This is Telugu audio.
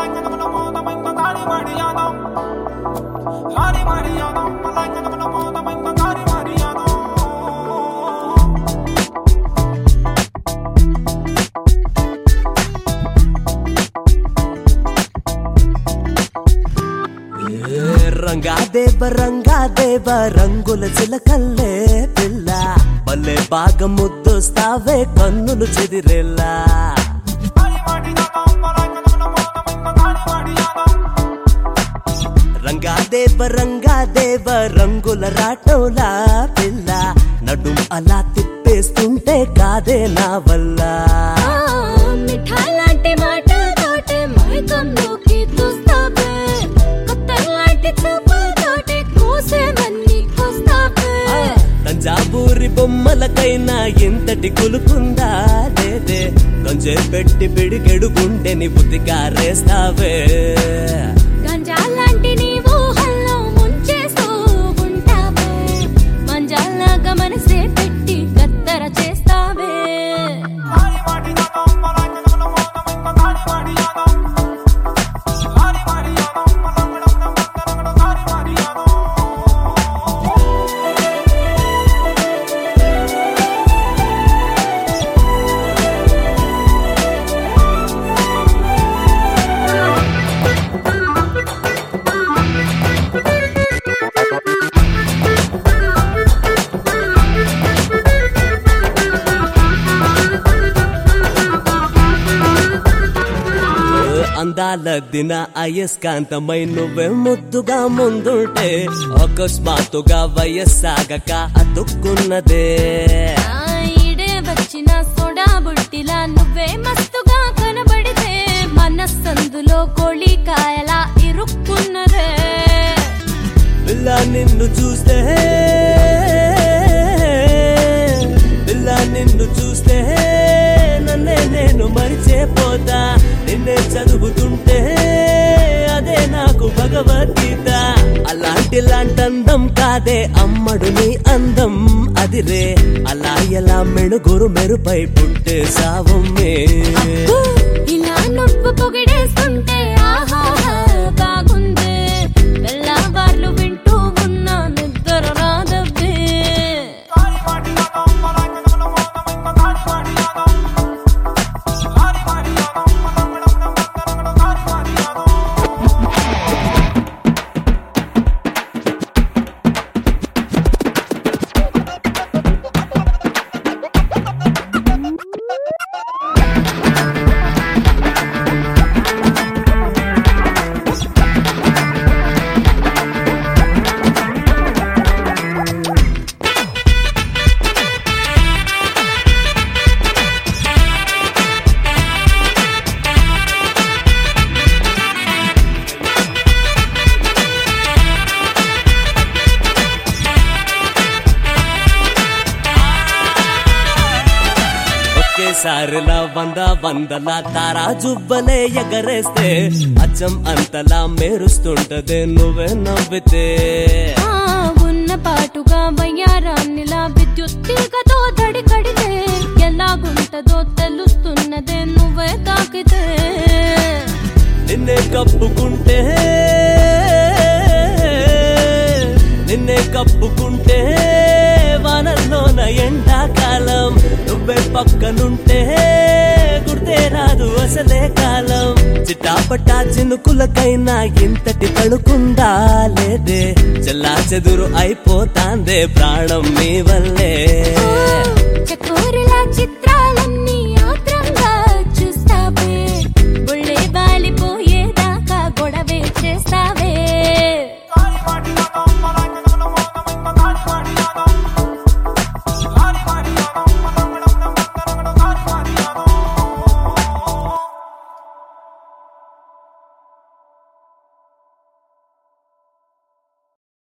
ఏ రంగా దేవ రంగా దేవ రంగుల చిలకల్లే పిల్ల భలే బాగా ముద్దొస్తావే కన్నులు చెదిరేలా రంగా దేవ రంగా దేవ రంగుల రాటోలా పిల్ల నడుం అలా తిప్పేస్తుంటే కాదే నా వల్ల మిఠాలాంటి మాటలతోటే మైకంలోకి చూస్తావే కొత్తలాంటి చూపులతోటే కూసేవన్నీ కూస్తావే తంజాబూరి బొమ్మలకైనా ఎంతటి కులుకుందా లేదే కొంచెం పెట్టి పిడికెడు గుండెని బుద్ధిగా రేస్తావే గంజాలాంటి నీ ఊహల్లో ముంచేస్తూ ఉంటావే మంజాలాగా మనసే పెట్టి కత్తర చేస్తావే అందాల దిన అయస్కాంతమై నువ్వే ముద్దుగా ముందుంటే అకస్మాత్తుగా వయస్సాగక అతుక్కున్నదే ఆ ఈడే వచ్చిన సోడా బుట్టిలా నువ్వే మస్తుగా కనబడితే మనస్సందులో కోళికాయలా ఇరుక్కున్నదే పిల్ల నిన్ను చూస్తే పిల్ల నిన్ను చూస్తే నన్నే నేను మరిచేపోతా నిన్నే చదువుతుంటే అదే నాకు భగవద్గీత అలాంటి లాంటి అందం కాదే అమ్మడు నీ అందం అదిరే అలా ఎలా మెడుగురు మెరుపై పుట్టే సావమ్మే ఊ, ఇలా నువ్వు పొగిడేస్తుంటే ఆహా బాగుంది వెళ్ళాబార్లు వింటూ ఉన్నా నిద్ర రాదవ్వే ఒకేసారిలా వంద వందల తారా జుబ్బలే ఎగరేస్తే అచ్చం అంతలా మెరుస్తుంటదే నువ్వే నవ్వితే ఆ ఉన్న పాటుగా వయ్యారాన్నిలా విద్యుత్ తీగతో దడి కడితే ఎలాగుంటదో తెలుస్తున్నదే నువ్వే తాకితే నిన్నే కప్పుకుంటే నిన్నే కప్పుకుంటే వానల్లోన ఎండాకాలం నువ్వే పక్కనుంటే గుర్తే రాదు అసలే కాలం చిటాపటా చినుకులకైనా ఇంతటి తడుకుందా లేదే చెల్లా చెదురు అయిపోతాందే ప్రాణం మీ వల్లే చకోరిలా చిత్రాల